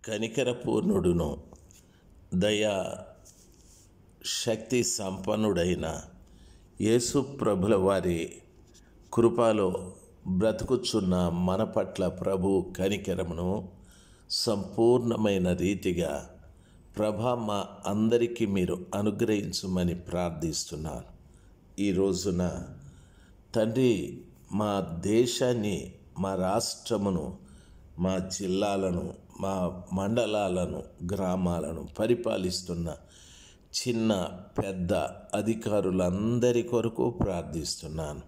కనికరపూర్ణుడును దయా శక్తి సంపన్నుడైన యేసు ప్రభుల వారి కృపలో బ్రతుకుచున్న మన పట్ల ప్రభు కనికరమును సంపూర్ణమైన రీతిగా ప్రభా మా అందరికీ మీరు అనుగ్రహించమని ప్రార్థిస్తున్నాను ఈ రోజున తండ్రి మా దేశాన్ని మా రాష్ట్రమును మా జిల్లాలను మా మండలాలను గ్రామాలను పరిపాలిస్తున్న చిన్న పెద్ద అధికారులందరి కొరకు ప్రార్థిస్తున్నాను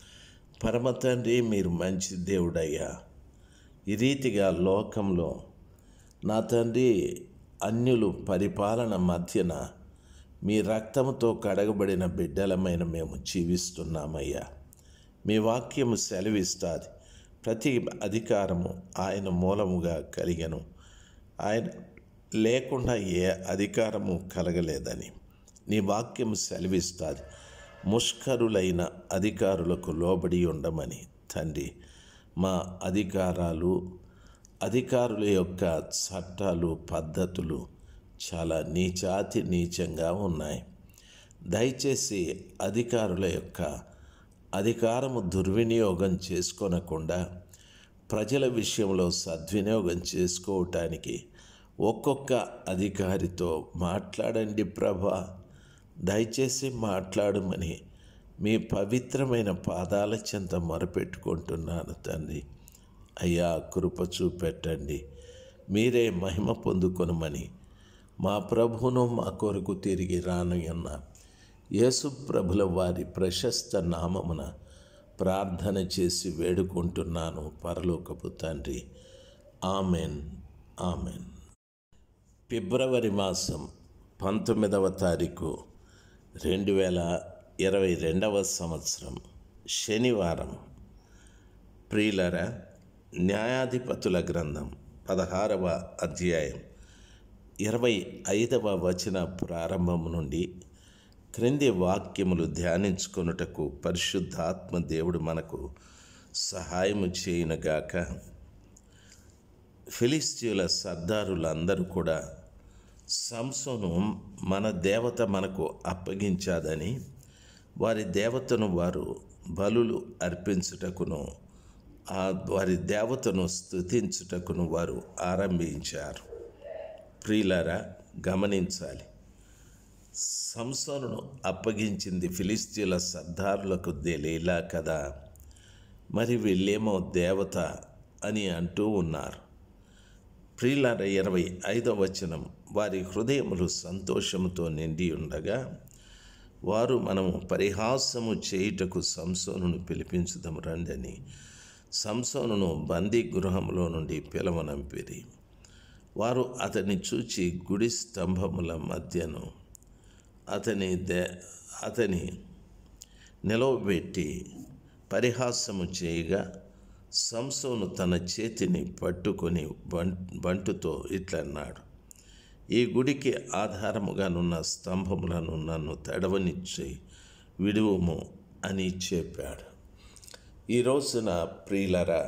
పరమ తండ్రి మీరు మంచి దేవుడయ్యా ఈ రీతిగా లోకంలో నా తండ్రి అన్యులు పరిపాలన మధ్యన మీ రక్తముతో కడగబడిన బిడ్డలమైన మేము జీవిస్తున్నామయ్యా మీ వాక్యము సెలవిస్తుంది ప్రతి అధికారము ఆయన మూలముగా కలిగను ఆయన లేకుండా ఏ అధికారము కలగలేదని నీ వాక్యం సెలవిస్తుంది ముష్కరులైన అధికారులకు లోబడి ఉండమని తండ్రి మా అధికారాలు అధికారుల యొక్క చట్టాలు పద్ధతులు చాలా నీచాతి నీచంగా ఉన్నాయి దయచేసి అధికారుల యొక్క అధికారము దుర్వినియోగం చేసుకోనకుండా ప్రజల విషయంలో సద్వినియోగం చేసుకోవటానికి ఒక్కొక్క అధికారితో మాట్లాడండి ప్రభా దయచేసి మాట్లాడమని మీ పవిత్రమైన పాదాల చెంత మొరపెట్టుకుంటున్నాను తండ్రి అయ్యా కృప చూపెట్టండి మీరే మహిమ పొందుకొనమని మా ప్రభువును మా కొరకు తిరిగి రానయ్యన్న యేసు ప్రభుల వారి ప్రశస్త నామమున ప్రార్థన చేసి వేడుకుంటున్నాను పరలోకపు తండ్రి ఆమెన్ ఆమెన్ ఫిబ్రవరి మాసం పంతొమ్మిదవ తారీఖు రెండు వేల ఇరవై రెండవ సంవత్సరం శనివారం ప్రియులర న్యాయాధిపతుల గ్రంథం పదహారవ అధ్యాయం ఇరవై ఐదవ వచన ప్రారంభం నుండి క్రింది వాక్యములు ధ్యానించుకొనుటకు పరిశుద్ధాత్మ దేవుడు మనకు సహాయము చేయనుగాక ఫిలిస్తీయుల సర్దారులందరూ కూడా సంసోను మన దేవత మనకు అప్పగించాదని వారి దేవతను వారు బలులు అర్పించుటకును ఆ వారి దేవతను స్తుతించుటకును వారు ఆరంభించారు ప్రియులారా గమనించాలి సంసోనును అప్పగించింది ఫిలిస్తీన్ల సర్దారులకు తెలియలా కదా మరి వీళ్ళేమో దేవత అని అంటూ ఉన్నారు ప్రియులార ఇరవై ఐదవ వచనం వారి హృదయములు సంతోషముతో నిండి ఉండగా వారు మనము పరిహాసము చేయుటకు సంసోనును పిలిపించుదాము రండని సంసోనును బందీ గృహంలో నుండి పిలవనంపిరి వారు అతన్ని చూచి గుడి స్తంభముల మధ్యను అతని దే అతని నిలవబెట్టి పరిహాసము చేయగా సంసోను తన చేతిని పట్టుకొని బం బంటుతో ఇట్లన్నాడు ఈ గుడికి ఆధారముగానున్న స్తంభములను నన్ను తడవనిచ్చి విడువము అని చెప్పాడు ఈ రోజున ప్రియులరా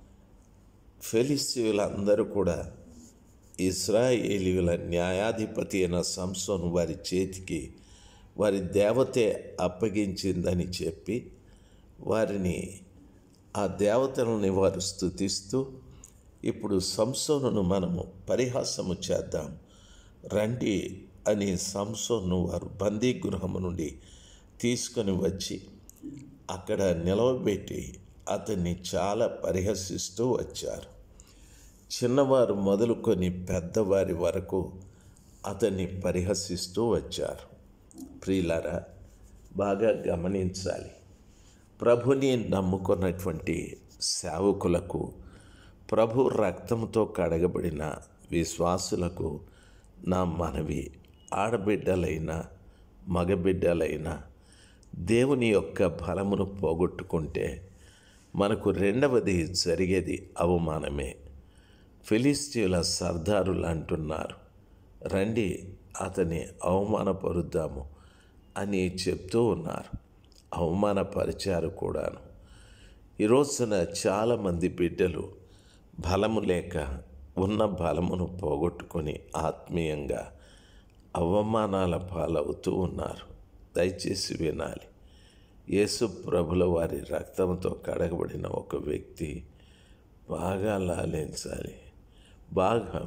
ఫెలిస్తీయులందరూ కూడా ఇస్రాయేలీయుల న్యాయాధిపతి అయిన సంసోను వారి చేతికి వారి దేవతే అప్పగించిందని చెప్పి వారిని ఆ దేవతలని వారు స్థుతిస్తూ ఇప్పుడు సంసోనును మనము పరిహాసము చేద్దాం రండి అని సంసోను వారు బందీ గృహము నుండి తీసుకొని వచ్చి అక్కడ నిలవబెట్టి అతన్ని చాలా పరిహసిస్తూ వచ్చారు చిన్నవారు మొదలుకొని పెద్దవారి వరకు అతన్ని పరిహసిస్తూ వచ్చారు ప్రియులారా బాగా గమనించాలి ప్రభుని నమ్ముకున్నటువంటి సేవకులకు ప్రభు రక్తంతో కడగబడిన విశ్వాసులకు నా మనవి ఆడబిడ్డలైన మగబిడ్డలైన దేవుని యొక్క బలమును పోగొట్టుకుంటే మనకు రెండవది జరిగేది అవమానమే ఫిలిస్తీన్ల సర్దారులు అంటున్నారు రండి అతని అవమానపరుద్దాము అని చెప్తూ ఉన్నారు అవమానపరిచారు కూడాను ఈ రోజున చాలామంది బిడ్డలు బలము లేక ఉన్న బలమును పోగొట్టుకొని ఆత్మీయంగా అవమానాల పాలవుతూ ఉన్నారు దయచేసి వినాలి యేసు ప్రభుల వారి రక్తంతో కడగబడిన ఒక వ్యక్తి బాగా లాలించాలి బాగా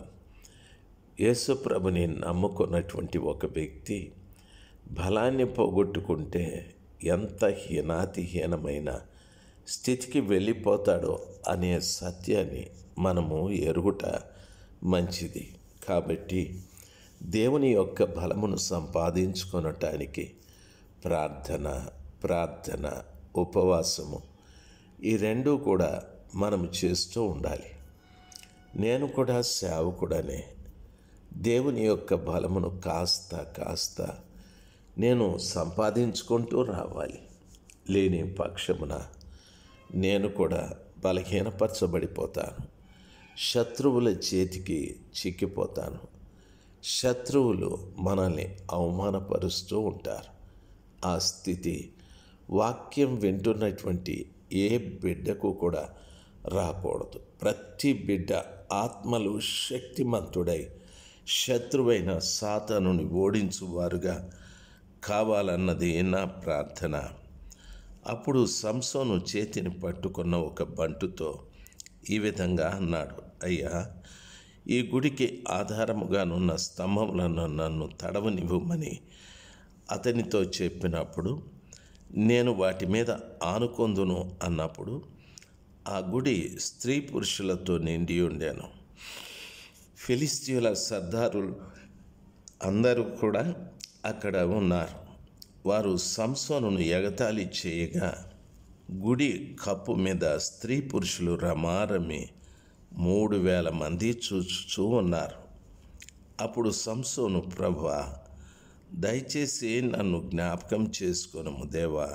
యేసు ప్రభుని నమ్ముకున్నటువంటి ఒక వ్యక్తి బలాన్ని పోగొట్టుకుంటే ఎంత హీనాతిహీనమైన స్థితికి వెళ్ళిపోతాడో అనే సత్యాన్ని మనము ఎరుగుట మంచిది కాబట్టి దేవుని యొక్క బలమును సంపాదించుకొనటానికి ప్రార్థన ప్రార్థన ఉపవాసము ఈ రెండూ కూడా మనం చేస్తూ ఉండాలి నేను కూడా సేవకుడనే దేవుని యొక్క బలమును కాస్త కాస్త నేను సంపాదించుకుంటూ రావాలి లేని పక్షమున నేను కూడా బలహీనపరచబడిపోతాను శత్రువుల చేతికి చిక్కిపోతాను శత్రువులు మనల్ని అవమానపరుస్తూ ఉంటారు ఆ స్థితి వాక్యం వింటున్నటువంటి ఏ బిడ్డకు కూడా రాకూడదు ప్రతి బిడ్డ ఆత్మలు శక్తిమంతుడై శత్రువైన సాతనుని ఓడించువారుగా కావాలన్నది నా ప్రార్థన అప్పుడు సంసోను చేతిని పట్టుకున్న ఒక బంటుతో ఈ విధంగా అన్నాడు అయ్యా ఈ గుడికి ఆధారముగానున్న స్తంభములను నన్ను తడవనివ్వమని అతనితో చెప్పినప్పుడు నేను వాటి మీద ఆనుకొందును అన్నప్పుడు ఆ గుడి స్త్రీ పురుషులతో నిండి ఉండాను ఫిలిస్తీన్ల సర్దారులు అందరూ కూడా అక్కడ ఉన్నారు వారు సంసోనును ఎగతాళి చేయగా గుడి కప్పు మీద స్త్రీ పురుషులు రమారమి మూడు వేల మంది చూచుచూ ఉన్నారు అప్పుడు సంసోను ప్రభా దయచేసి నన్ను జ్ఞాపకం చేసుకొనము దేవా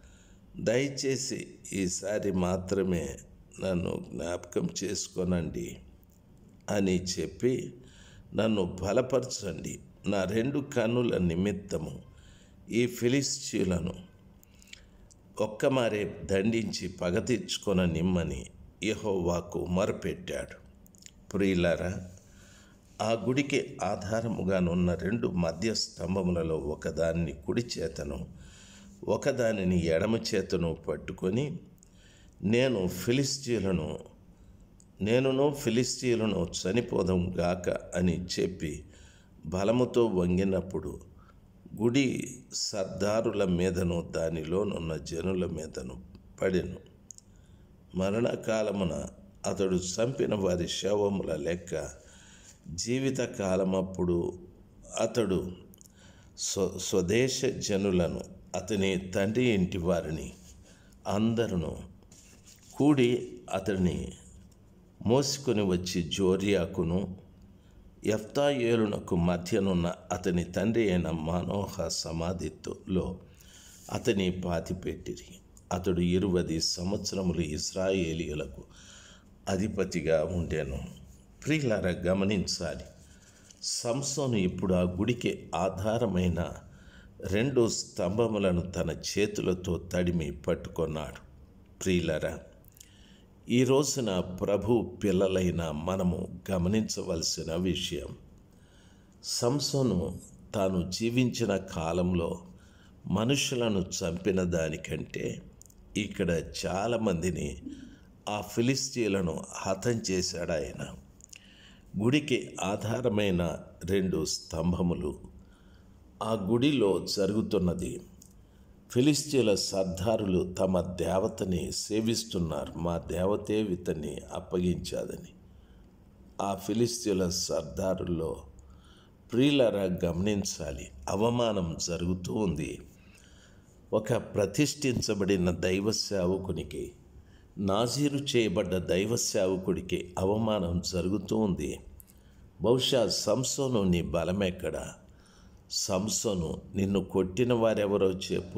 దయచేసి ఈసారి మాత్రమే నన్ను జ్ఞాపకం చేసుకొనండి అని చెప్పి నన్ను బలపరచండి నా రెండు కన్నుల నిమిత్తము ఈ ఫిలిస్తీన్లను ఒక్కమారే దండించి పగ తీర్చుకొన నిమ్మని యెహోవాకు మొరపెట్టాడు ప్రియులారా ఆ గుడికి ఆధారముగానున్న రెండు మధ్య స్తంభములలో ఒకదాన్ని కుడి చేతను ఒకదానిని ఎడమ చేతను పట్టుకొని నేను ఫిలిస్తీన్లను నేనును ఫిలిస్తీన్లను చనిపోదాం గాక అని చెప్పి బలముతో వంగినప్పుడు గుడి సర్దారుల మీదను దానిలోనున్న జనుల మీదను పడెను మరణకాలమున అతడు చంపిన వారి శవముల లెక్క జీవిత కాలమప్పుడు అతడు స్వ స్వదేశ జనులను అతని తండ్రి ఇంటి వారిని అందరూ కూడి అతడిని మోసుకొని వచ్చి జోరియాకును ఎఫ్తాయేలునకు మధ్యనున్న అతని తండ్రి అయిన మనోహ సమాధిలో అతని పాతిపెట్టిరి అతడు ఇరువది సంవత్సరములు ఇస్రాయేలీయులకు అధిపతిగా ఉండెను ప్రియులార గమనించాలి సంసోను ఇప్పుడు ఆ గుడికి ఆధారమైన రెండు స్తంభములను తన చేతులతో తడిమి పట్టుకొన్నాడు ప్రియులరా ఈ రోజున ప్రభు పిల్లలైన మనము గమనించవలసిన విషయం సంసోను తాను జీవించిన కాలంలో మనుషులను చంపిన దానికంటే ఇక్కడ చాలామందిని ఆ ఫిలిస్తీన్లను హతం చేశాడు ఆయన గుడికి ఆధారమైన రెండు స్తంభములు ఆ గుడిలో జరుగుతున్నది ఫిలిస్తీన్ల సర్దారులు తమ దేవతని సేవిస్తున్నారు మా దేవతే ఇతన్ని అప్పగించాదని ఆ ఫిలిస్తీన్ల సర్దారుల్లో ప్రియులరా గమనించాలి అవమానం జరుగుతూ ఉంది ఒక ప్రతిష్ఠించబడిన దైవ సేవకునికి నాజీరు చేయబడ్డ దైవ సేవకుడికి అవమానం జరుగుతూ ఉంది బహుశా సంసోను నీ బలమెక్కడ సంసోను నిన్ను కొట్టిన వారెవరో చెప్పు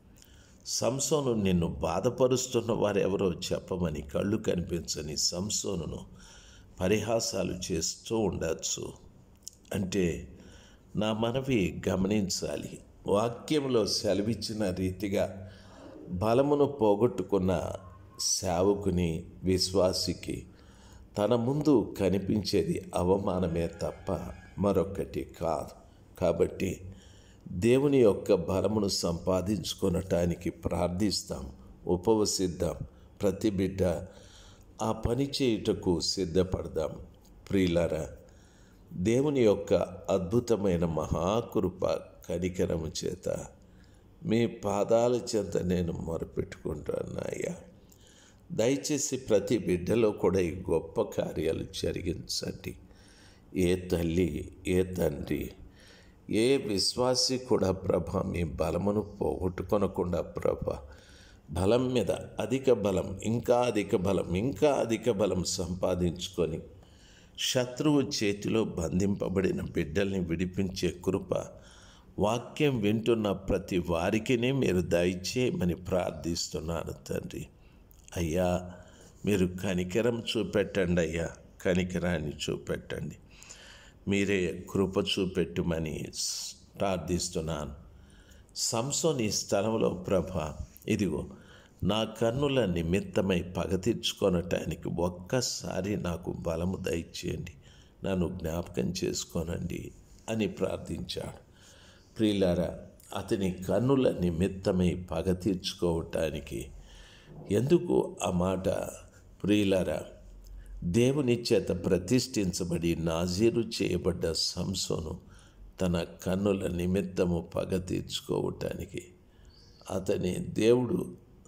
సంసోను నిన్ను బాధపరుస్తున్న వారెవరో చెప్పమని కళ్ళు కనిపించని సంసోనును పరిహాసాలు చేస్తూ ఉండొచ్చు అంటే నా మనవి గమనించాలి వాక్యంలో సెలవిచ్చిన రీతిగా బలమును పోగొట్టుకున్న సేవకుని విశ్వాసికి తన ముందు కనిపించేది అవమానమే తప్ప మరొకటి కాదు కాబట్టి దేవుని యొక్క బలమును సంపాదించుకొనటానికి ప్రార్థిస్తాం ఉపవసిద్దాం ప్రతి బిడ్డ ఆ పని చేయుటకు సిద్ధపడదాం ప్రియులారా దేవుని యొక్క అద్భుతమైన మహాకృప కనికరము చేత మీ పాదాల చెంత నేను మొరపెట్టుకుంటాను అయ్యా దయచేసి ప్రతి బిడ్డలో కూడా ఈ గొప్ప కార్యాలు జరిగించండి ఏ తల్లి ఏ తండ్రి ఏ విశ్వాసి కూడా ప్రభ మీ బలమును పోగొట్టుకొనకుండా ప్రభ బలం మీద అధిక బలం ఇంకా అధిక బలం ఇంకా అధిక బలం సంపాదించుకొని శత్రువు చేతిలో బంధింపబడిన బిడ్డల్ని విడిపించే కృప వాక్యం వింటున్న ప్రతి వారికినే మీరు దయచేయమని ప్రార్థిస్తున్నాను తండ్రి అయ్యా మీరు కనికరం చూపెట్టండి అయ్యా కనికరాన్ని చూపెట్టండి మీరే కృప చూపెట్టుమని ప్రార్థిస్తున్నాను సంసోన్ ఈ స్థలంలో ప్రభ ఇదిగో నా కన్నుల నిమిత్తమై పగ తీర్చుకొనటానికి ఒక్కసారి నాకు బలము దయచేయండి నన్ను జ్ఞాపకం చేసుకోనండి అని ప్రార్థించాడు ప్రియులారా అతని కన్నుల నిమిత్తమై పగ తీర్చుకోవటానికి ఎందుకు ఆ మాట ప్రియులారా దేవుని చేత ప్రతిష్ఠించబడి నాజీరు చేయబడ్డ సంసోను తన కన్నుల నిమిత్తము పగ తీర్చుకోవటానికి అతని దేవుడు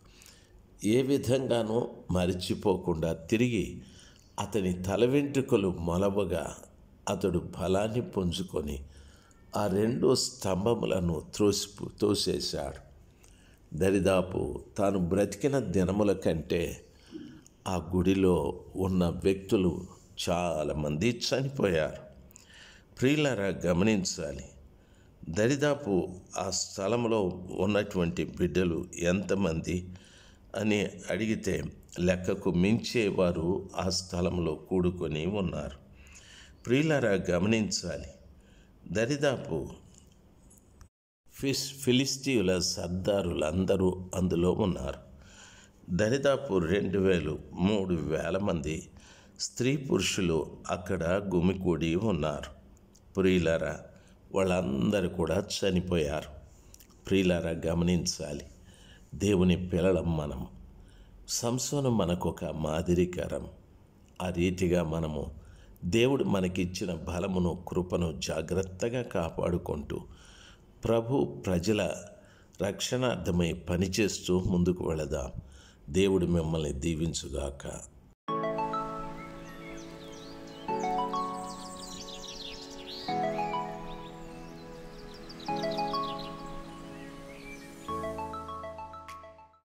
ఏ విధంగానూ మరిచిపోకుండా తిరిగి అతని తల వెంట్రుకలు మొలవగా అతడు బలాన్ని పుంజుకొని ఆ రెండు స్తంభములను త్రోసి తోసేశాడు దరిదాపు తాను బ్రతికిన దినముల కంటే ఆ గుడిలో ఉన్న వ్యక్తులు చాలామంది చనిపోయారు ప్రియులరా గమనించాలి దరిదాపు ఆ స్థలంలో ఉన్నటువంటి బిడ్డలు ఎంతమంది అని అడిగితే లెక్కకు మించే వారు ఆ స్థలంలో కూడుకొని ఉన్నారు ప్రియులరా గమనించాలి దరిదాపు ఫిస్ ఫిలిస్తీయుల సర్దారులందరూ అందులో ఉన్నారు దరిదాపు రెండు వేలు మూడు వేల మంది స్త్రీ పురుషులు అక్కడ గుమికూడి ఉన్నారు ప్రియులరా వాళ్ళందరూ కూడా చనిపోయారు ప్రియులరా గమనించాలి దేవుని పిల్లలం మనం సంసోను మనకొక మాదిరికరం ఆ రీతిగా మనము దేవుడు మనకిచ్చిన బలమును కృపను జాగ్రత్తగా కాపాడుకుంటూ ప్రభు ప్రజల రక్షణార్థమై పనిచేస్తూ ముందుకు వెళదాం దేవుడు మిమ్మల్ని దీవించుగాక